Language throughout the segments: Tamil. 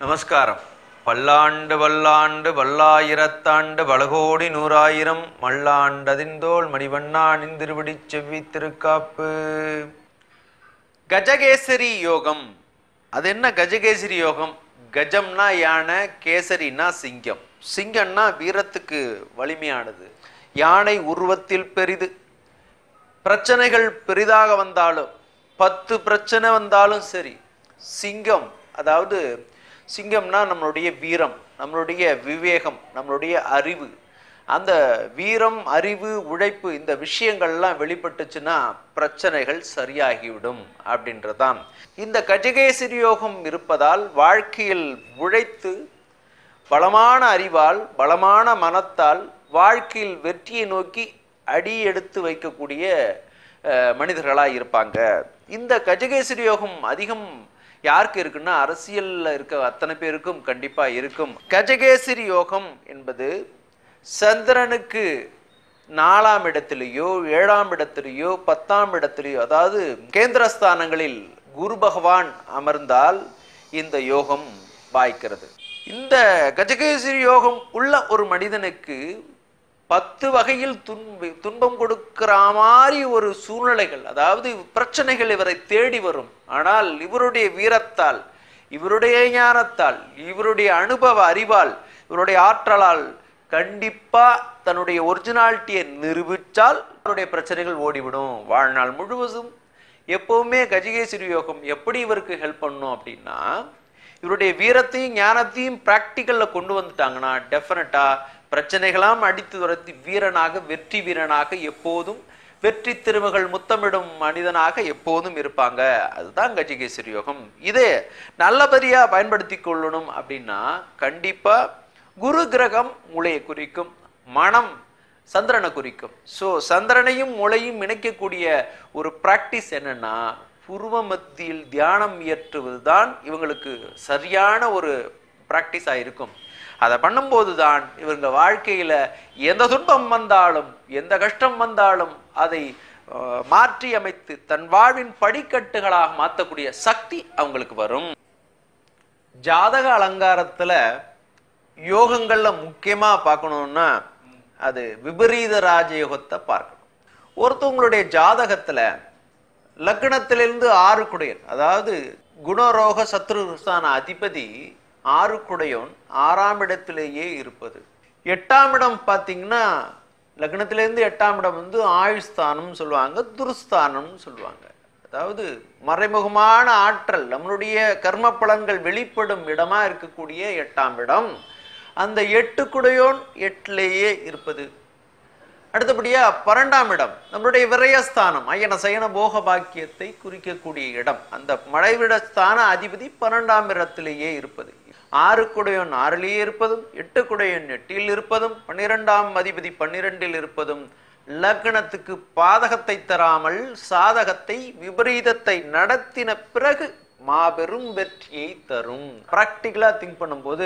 நமஸ்காரம் பல்லாண்டு வல்லாண்டு வல்லாயிரத்தாண்டு பலகோடி நூறாயிரம் மல்லாண்டதிந்தோள் மணிவண்ணானின் திருவடி செவ்வி திருக்காப்பு கஜகேசரி யோகம் அது என்ன கஜகேசரி யோகம் கஜம்னா யானை கேசரினா சிங்கம் சிங்கம்னா வீரத்துக்கு வலிமையானது யானை உருவத்தில் பெரிது பிரச்சனைகள் பெரிதாக வந்தாலும் பத்து பிரச்சனை வந்தாலும் சரி சிங்கம் அதாவது சிங்கம்னா நம்மளுடைய வீரம் நம்மளுடைய விவேகம் நம்மளுடைய அறிவு அந்த வீரம் அறிவு உழைப்பு இந்த விஷயங்கள்லாம் வெளிப்பட்டுச்சுன்னா பிரச்சனைகள் சரியாகிவிடும் அப்படின்றதாம் இந்த கஜகேசரி யோகம் இருப்பதால் வாழ்க்கையில் உழைத்து பலமான அறிவால் பலமான மனத்தால் வாழ்க்கையில் வெற்றியை நோக்கி அடி எடுத்து வைக்கக்கூடிய அஹ், மனிதர்களா இருப்பாங்க இந்த கஜகேசரி யோகம் அதிகம் யாருக்கு இருக்குன்னா அரசியல்ல இருக்க அத்தனை பேருக்கும் கண்டிப்பா இருக்கும் கஜகேசரி யோகம் என்பது சந்திரனுக்கு நாலாம் இடத்திலேயோ ஏழாம் இடத்திலேயோ பத்தாம் இடத்திலேயோ அதாவது கேந்திரஸ்தானங்களில் குரு பகவான் அமர்ந்தால் இந்த யோகம் வாய்க்கிறது இந்த கஜகேசரி யோகம் உள்ள ஒரு மனிதனுக்கு பத்து வகையில் துன்ப துன்பம் கொடுக்கிற மாதிரி ஒரு சூழ்நிலைகள் அதாவது பிரச்சனைகள் இவரை தேடி வரும் ஆனால் இவருடைய வீரத்தால் இவருடைய ஞானத்தால் இவருடைய அனுபவ அறிவால் இவருடைய ஆற்றலால் கண்டிப்பா தன்னுடைய ஒரிஜினாலிட்டியை நிரூபித்தால் அவருடைய பிரச்சனைகள் ஓடிவிடும் வாழ்நாள் முழுவதும் எப்பவுமே கஜகேசரி யோகம் எப்படி இவருக்கு ஹெல்ப் பண்ணும் அப்படின்னா இவருடைய வீரத்தையும் ஞானத்தையும் ப்ராக்டிக்கல்ல கொண்டு வந்துட்டாங்கன்னா டெஃபினட்டா பிரச்சனைகளாம் அடித்து துரத்தி வீரனாக வெற்றி வீரனாக எப்போதும் வெற்றி திருமகள் முத்தமிடும் மனிதனாக எப்போதும் இருப்பாங்க அதுதான் கஜகேசரி யோகம் இதே நல்லபடியா பயன்படுத்தி கொள்ளணும் அப்படின்னா கண்டிப்பா குரு கிரகம் மூளையை குறிக்கும் மனம் சந்திரனை குறிக்கும் ஸோ சந்திரனையும் மூளையும் இணைக்கக்கூடிய ஒரு பிராக்டிஸ் என்னன்னா புருவ மத்தியில் தியானம் இயற்றுவது தான் இவங்களுக்கு சரியான ஒரு பிராக்டிஸாக இருக்கும் அதை பண்ணும்போது தான் இவங்க வாழ்க்கையில எந்த துன்பம் வந்தாலும் எந்த கஷ்டம் வந்தாலும் அதை அஹ், மாற்றி அமைத்து தன் வாழ்வின் படிக்கட்டுகளாக மாற்றக்கூடிய சக்தி அவங்களுக்கு வரும் ஜாதக அலங்காரத்துல யோகங்கள்ல முக்கியமா பார்க்கணும்னா அது விபரீத ராஜயோகத்தை பார்க்கணும் ஒருத்தவங்களுடைய ஜாதகத்துல லக்னத்திலிருந்து ஆறு குடையன் அதாவது குணரோக சத்ருஸ்தான அதிபதி ஆறு குடையோன் ஆறாம் இடத்திலேயே இருப்பது எட்டாம் இடம் பார்த்தீங்கன்னா லக்னத்திலேருந்து எட்டாம் இடம் வந்து ஆயுஸ்தானம் சொல்லுவாங்க துருஸ்தானம்னு சொல்லுவாங்க அதாவது மறைமுகமான ஆற்றல் நம்மளுடைய கர்ம பலன்கள் வெளிப்படும் இடமா இருக்கக்கூடிய எட்டாம் இடம் அந்த எட்டு குடையோன் எட்டிலேயே இருப்பது அடுத்தபடியா பன்னெண்டாம் இடம் நம்மளுடைய விரயஸ்தானம் அயன சயன போக பாக்கியத்தை குறிக்கக்கூடிய இடம் அந்த மழைவிடஸ்தான அதிபதி பன்னெண்டாம் இடத்திலேயே இருப்பது ஆறு குடையோன் ஆறிலேயே இருப்பதும் எட்டு குடையோன் எட்டில் இருப்பதும் பன்னிரெண்டாம் அதிபதி பன்னிரெண்டில் இருப்பதும் லக்னத்துக்கு பாதகத்தை தராமல் சாதகத்தை விபரீதத்தை நடத்தின பிறகு மாபெரும் வெற்றியை தரும் ப்ராக்டிக்கலா திங்க் பண்ணும்போது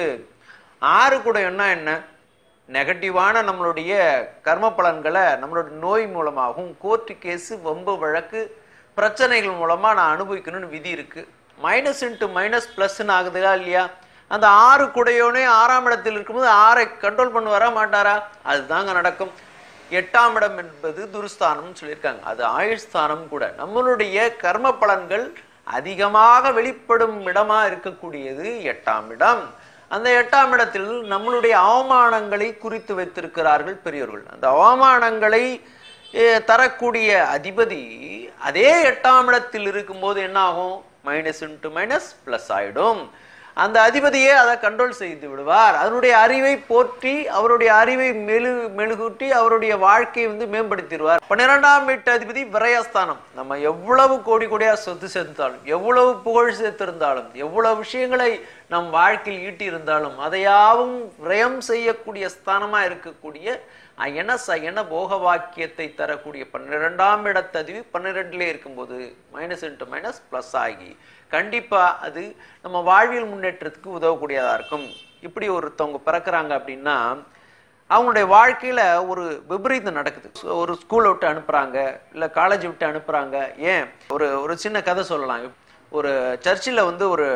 ஆறு குடையோன்னா என்ன நெகட்டிவான நம்மளுடைய கர்ம பலன்களை நம்மளுடைய நோய் மூலமாகவும் கோர்ட்டு கேஸு வம்பு வழக்கு பிரச்சனைகள் மூலமா நான் அனுபவிக்கணும்னு விதி இருக்கு மைனஸ் இன்ட்டு மைனஸ் ப்ளஸ்ன்னு ஆகுதுதா இல்லையா அந்த ஆறு குடையோனே ஆறாம் இடத்தில் இருக்கும்போது ஆறை கண்ட்ரோல் பண்ணுவாரா மாட்டாரா அதுதாங்க நடக்கும் எட்டாம் இடம் என்பது துருஸ்தானம்னு சொல்லியிருக்காங்க அது ஆயுஷ்ஸ்தானம் கூட நம்மளுடைய கர்ம பலன்கள் அதிகமாக வெளிப்படும் இடமா இருக்கக்கூடியது எட்டாம் இடம் அந்த எட்டாம் இடத்தில் நம்மளுடைய அவமானங்களை குறித்து வைத்திருக்கிறார்கள் பெரியோர்கள் அந்த அவமானங்களை eh, தரக்கூடிய அதிபதி அதே எட்டாம் இடத்தில் இருக்கும்போது என்ன ஆகும் மைனஸ் இன்ட்டு மைனஸ் ப்ளஸ் ஆயிடும் அந்த அதிபதியே அதை கண்ட்ரோல் செய்து விடுவார் அதனுடைய அறிவை போற்றி அவருடைய அறிவை மெழு மெழுகூட்டி அவருடைய வாழ்க்கையை வந்து மேம்படுத்திடுவார் பன்னிரெண்டாம் வீட்டு அதிபதி விரயஸ்தானம் நம்ம எவ்வளவு கோடி கோடியா சொத்து சேர்த்தாலும் எவ்வளவு புகழ் சேர்த்திருந்தாலும் எவ்வளவு விஷயங்களை நம் வாழ்க்கையில் ஈட்டி இருந்தாலும் அதையாவும் விரயம் செய்யக்கூடிய ஸ்தானமா இருக்கக்கூடிய அயன சயன போக வாக்கியத்தை தரக்கூடிய பன்னிரெண்டாம் இடத்ததிவு பன்னிரெண்டுலே இருக்கும்போது மைனஸ் இன்ட்டு மைனஸ் ப்ளஸ் ஆகி கண்டிப்பா அது நம்ம வாழ்வியல் முன்னேற்றத்துக்கு உதவக்கூடியதா இருக்கும் இப்படி ஒருத்தவங்க பிறக்கிறாங்க அப்படின்னா அவங்களுடைய வாழ்க்கையில ஒரு விபரீதம் நடக்குது So, ஒரு ஸ்கூலை விட்டு அனுப்புறாங்க இல்ல காலேஜ் விட்டு அனுப்புறாங்க ஏன் ஒரு ஒரு சின்ன கதை சொல்லலாம் ஒரு சர்ச்சில் வந்து ஒரு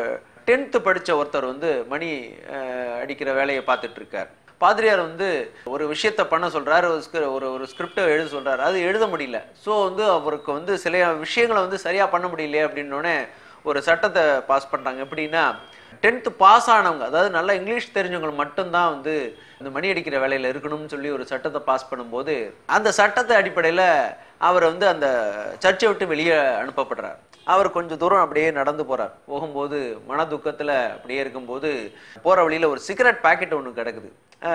டென்த்து படிச்ச ஒருத்தர் வந்து மணி அஹ், அடிக்கிற வேலையை பார்த்துட்டு இருக்கார் பாதிரியார் வந்து ஒரு விஷயத்த பண்ண சொல்றாரு ஒரு script- ஒரு ஒரு ஸ்கிரிப்டை எழுத சொல்றாரு அது எழுத முடியல ஸோ வந்து அவருக்கு வந்து சில விஷயங்களை வந்து சரியா பண்ண முடியலையே அப்படின்னோடனே ஒரு சட்டத்தை பாஸ் பண்றாங்க எப்படின்னா டென்த்து பாஸ் ஆனவங்க அதாவது நல்லா இங்கிலீஷ் தெரிஞ்சவங்க மட்டும்தான் வந்து இந்த மணி அடிக்கிற வேலையில் இருக்கணும்னு சொல்லி ஒரு சட்டத்தை பாஸ் பண்ணும்போது அந்த சட்டத்தை அடிப்படையில் அவர் வந்து அந்த சர்ச்சை விட்டு வெளியே அனுப்பப்படுறார் அவர் கொஞ்சம் தூரம் அப்படியே நடந்து போறார் போகும்போது மன துக்கத்தில் அப்படியே இருக்கும்போது போகிற வழியில் ஒரு சிகரெட் பாக்கெட் ஒன்று கிடக்குது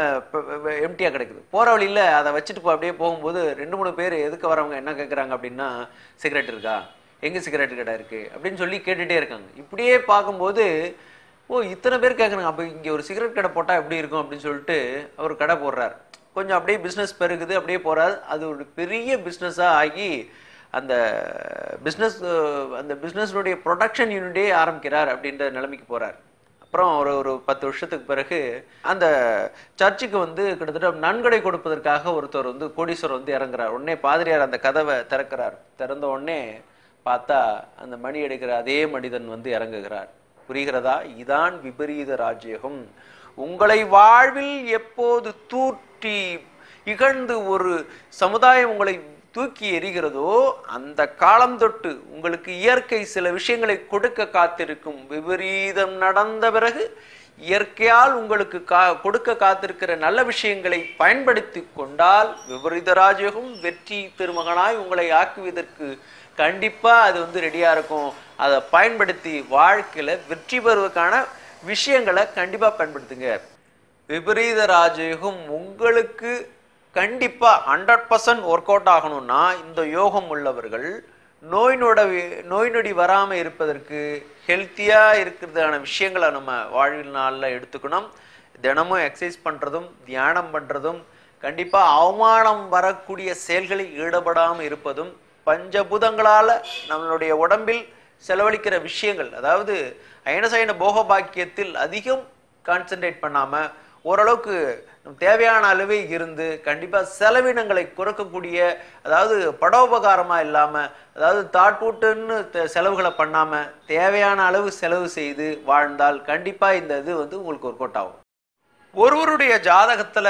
எம்டியாக கிடக்குது போகிற வழியில் அதை வச்சுட்டு போ- அப்படியே போகும்போது ரெண்டு மூணு பேர் எதுக்கு வரவங்க என்ன கேட்குறாங்க அப்படின்னா சிகரெட் இருக்கா எங்கே சிகரெட் கடை இருக்குது அப்படின்னு சொல்லி கேட்டுகிட்டே இருக்காங்க இப்படியே பார்க்கும்போது ஓ இத்தனை பேர் கேட்குறாங்க அப்போ இங்கே ஒரு சிகரெட் கடை போட்டால் எப்படி இருக்கும் அப்படின்னு சொல்லிட்டு அவர் கடை போடுறார் கொஞ்சம் அப்படியே பிஸ்னஸ் பெருகுது அப்படியே போறார் அது ஒரு பெரிய பிஸ்னஸாக ஆகி அந்த பிஸ்னஸ் அந்த பிஸ்னஸ்னுடைய ப்ரொடக்ஷன் யூனிட்டே ஆரம்பிக்கிறார் அப்படின்ற நிலைமைக்கு போறார் அப்புறம் ஒரு ஒரு பத்து வருஷத்துக்கு பிறகு அந்த சர்ச்சுக்கு வந்து கிட்டத்தட்ட நன்கொடை கொடுப்பதற்காக ஒருத்தர் வந்து கோடீஸ்வரர் வந்து இறங்குறார் உடனே பாதிரியார் அந்த கதவை திறக்கிறார் திறந்த உடனே பார்த்தா அந்த மணி எடுக்கிற அதே மனிதன் வந்து இறங்குகிறார் புரிகிறதா இதான் விபரீத ராஜ்யகம் உங்களை வாழ்வில் எப்போது தூற்றி இகழ்ந்து ஒரு சமுதாயம் உங்களை தூக்கி எறிகிறதோ அந்த காலம் தொட்டு உங்களுக்கு இயற்கை சில விஷயங்களை கொடுக்க காத்திருக்கும் விபரீதம் நடந்த பிறகு இயற்கையால் உங்களுக்கு கா கொடுக்க காத்திருக்கிற நல்ல விஷயங்களை பயன்படுத்தி கொண்டால் விபரீத ராஜயோகம் வெற்றி திருமகனாய் உங்களை ஆக்குவதற்கு கண்டிப்பா அது வந்து ரெடியா இருக்கும் அதை பயன்படுத்தி வாழ்க்கையில வெற்றி பெறுவதற்கான விஷயங்களை கண்டிப்பா பயன்படுத்துங்க விபரீத ராஜயோகம் உங்களுக்கு கண்டிப்பா ஹண்ட்ரட் பர்சன்ட் ஒர்க் அவுட் ஆகணும்னா இந்த யோகம் உள்ளவர்கள் நோய் நொட நோய் நொடி வராமல் இருப்பதற்கு ஹெல்த்தியாக இருக்கிறதான விஷயங்களை நம்ம வாழ்வில் நாளில் எடுத்துக்கணும் தினமும் எக்ஸசைஸ் பண்ணுறதும் தியானம் பண்ணுறதும் கண்டிப்பாக அவமானம் வரக்கூடிய செயல்களில் ஈடுபடாமல் இருப்பதும் பஞ்சபூதங்களால் நம்மளுடைய உடம்பில் செலவழிக்கிற விஷயங்கள் அதாவது அயனசயன போக பாக்கியத்தில் அதிகம் கான்சென்ட்ரேட் பண்ணாமல் ஓரளவுக்கு நம் தேவையான அளவே இருந்து கண்டிப்பாக செலவினங்களை குறைக்கக்கூடிய அதாவது படோபகாரமாக இல்லாமல் அதாவது தாட்பூட்டுன்னு த- செலவுகளை பண்ணாமல் தேவையான அளவு செலவு செய்து வாழ்ந்தால் கண்டிப்பாக இந்த இது வந்து உங்களுக்கு ஒர்க் அவுட் ஆகும் ஒருவருடைய ஜாதகத்தில்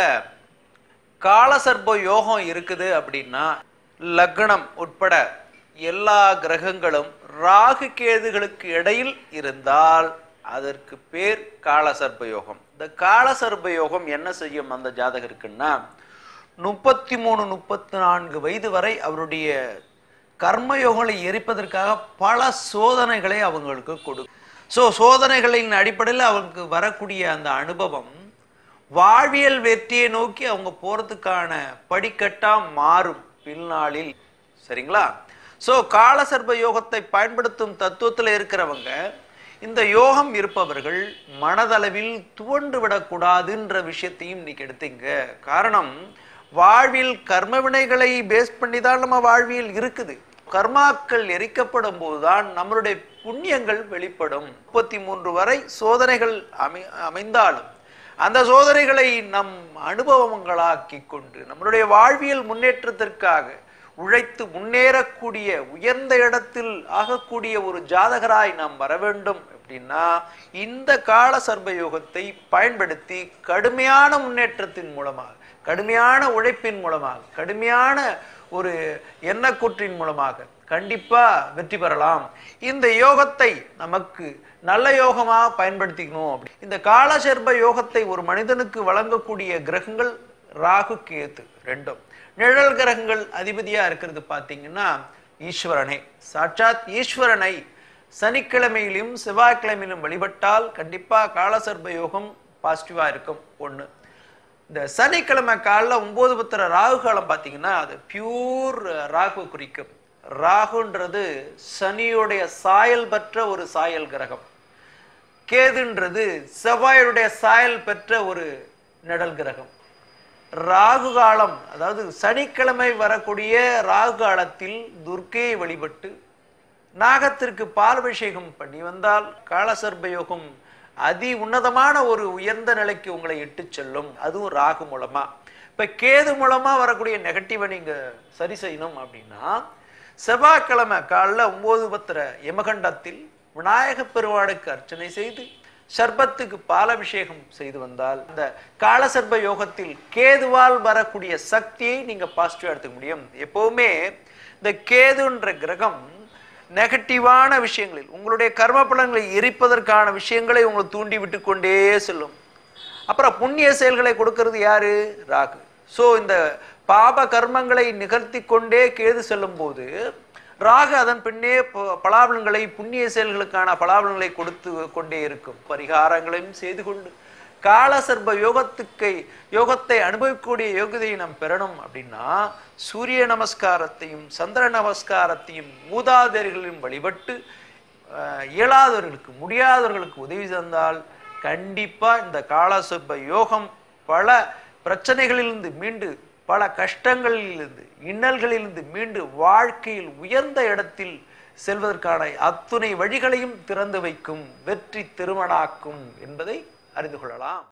காலசர்ப்ப யோகம் இருக்குது அப்படின்னா லக்னம் உட்பட எல்லா கிரகங்களும் ராகு கேதுகளுக்கு இடையில் இருந்தால் அதற்கு பேர் காலசர்ப்ப யோகம் இந்த காலசர்ப்ப யோகம் என்ன செய்யும் அந்த ஜாதகருக்குன்னா முப்பத்தி மூணு முப்பத்தி நான்கு வயது வரை அவருடைய கர்மயோகங்களை எரிப்பதற்காக பல சோதனைகளை அவங்களுக்கு கொடுக்கும் ஸோ சோதனைகளின் அடிப்படையில் அவங்களுக்கு வரக்கூடிய அந்த அனுபவம் வாழ்வியல் வெற்றியை நோக்கி அவங்க போறதுக்கான படிக்கட்டா மாறும் பின்னாளில் சரிங்களா ஸோ காலசர்ப யோகத்தை பயன்படுத்தும் தத்துவத்தில் இருக்கிறவங்க இந்த யோகம் இருப்பவர்கள் மனதளவில் துவண்டு விடக்கூடாதுன்ற விஷயத்தையும் இன்னைக்கு எடுத்தீங்க காரணம் வாழ்வில் கர்ம வினைகளை பேஸ் பண்ணி தான் நம்ம வாழ்வியல் இருக்குது கர்மாக்கள் எரிக்கப்படும் போதுதான் நம்மளுடைய புண்ணியங்கள் வெளிப்படும் முப்பத்தி மூன்று வரை சோதனைகள் அமை அமைந்தாலும் அந்த சோதனைகளை நம் அனுபவங்களாக்கி கொண்டு நம்மளுடைய வாழ்வியல் முன்னேற்றத்திற்காக உழைத்து முன்னேறக்கூடிய உயர்ந்த இடத்தில் ஆகக்கூடிய ஒரு ஜாதகராய் நாம் வர வேண்டும் அப்படின்னா இந்த கால சர்ப யோகத்தை பயன்படுத்தி கடுமையான முன்னேற்றத்தின் மூலமாக கடுமையான உழைப்பின் மூலமாக கடுமையான ஒரு எண்ணக்கூற்றின் மூலமாக கண்டிப்பா வெற்றி பெறலாம் இந்த யோகத்தை நமக்கு நல்ல யோகமா பயன்படுத்திக்கணும் அப்படி இந்த காலசர்ப யோகத்தை ஒரு மனிதனுக்கு வழங்கக்கூடிய கிரகங்கள் ராகு கேது ரெண்டும் நிழல் கிரகங்கள் அதிபதியா இருக்கிறது பார்த்தீங்கன்னா ஈஸ்வரனே சாட்சாத் ஈஸ்வரனை சனிக்கிழமையிலும் செவ்வாய்க்கிழமையிலும் வழிபட்டால் கண்டிப்பா காலசர்ப யோகம் பாசிட்டிவா இருக்கும் ஒண்ணு இந்த சனிக்கிழமை காலைல ஒன்பது பத்திர ராகு காலம் பார்த்தீங்கன்னா அது பியூர் ராகு குறிக்கும் ராகுன்றது சனியுடைய சாயல் பெற்ற ஒரு சாயல் கிரகம் கேதுன்றது செவ்வாயுடைய சாயல் பெற்ற ஒரு நிழல் கிரகம் ராகு காலம் அதாவது சனிக்கிழமை வரக்கூடிய ராகு காலத்தில் துர்க்கையை வழிபட்டு நாகத்திற்கு பாலபிஷேகம் பண்ணி வந்தால் காலசர்ப யோகம் அதி உன்னதமான ஒரு உயர்ந்த நிலைக்கு உங்களை இட்டு செல்லும் அதுவும் ராகு மூலமா இப்ப கேது மூலமா வரக்கூடிய நெகட்டிவை நீங்க சரி செய்யணும் அப்படின்னா செவ்வாய்க்கிழமை காலைல ஒன்பது பத்திர யமகண்டத்தில் விநாயகப் பெருமானுக்கு அர்ச்சனை செய்து சர்பத்துக்கு பாலபிஷேகம் செய்து வந்தால் இந்த காலசர்ப யோகத்தில் கேதுவால் வரக்கூடிய சக்தியை நீங்க பாசிட்டிவா எடுத்துக்க முடியும் எப்பவுமே இந்த கேதுன்ற கிரகம் நெகட்டிவான விஷயங்களில் உங்களுடைய கர்ம பலன்களை எரிப்பதற்கான விஷயங்களை உங்களை தூண்டி விட்டு கொண்டே செல்லும் அப்புறம் புண்ணிய செயல்களை கொடுக்கிறது யாரு ராகு ஸோ இந்த பாப கர்மங்களை நிகழ்த்தி கொண்டே கேது செல்லும் போது ராகு அதன் பின்னே ப- பலாபலன்களை புண்ணிய செயல்களுக்கான பலாபலன்களை கொடுத்து கொண்டே இருக்கும் பரிகாரங்களையும் செய்து கொண்டு காலசர்ப யோகத்துக்கு யோகத்தை அனுபவிக்கக்கூடிய யோகதையை நாம் பெறணும் அப்படின்னா சூரிய நமஸ்காரத்தையும் சந்திர நமஸ்காரத்தையும் மூதாதையர்களையும் வழிபட்டு அஹ், இயலாதவர்களுக்கு முடியாதவர்களுக்கு உதவி தந்தால் கண்டிப்பா இந்த காலசர்ப யோகம் பல பிரச்சனைகளிலிருந்து மீண்டு பல கஷ்டங்களிலிருந்து இன்னல்களிலிருந்து மீண்டு வாழ்க்கையில் உயர்ந்த இடத்தில் செல்வதற்கான அத்துணை வழிகளையும் திறந்து வைக்கும் வெற்றி திருமணாக்கும் என்பதை அறிந்து கொள்ளலாம்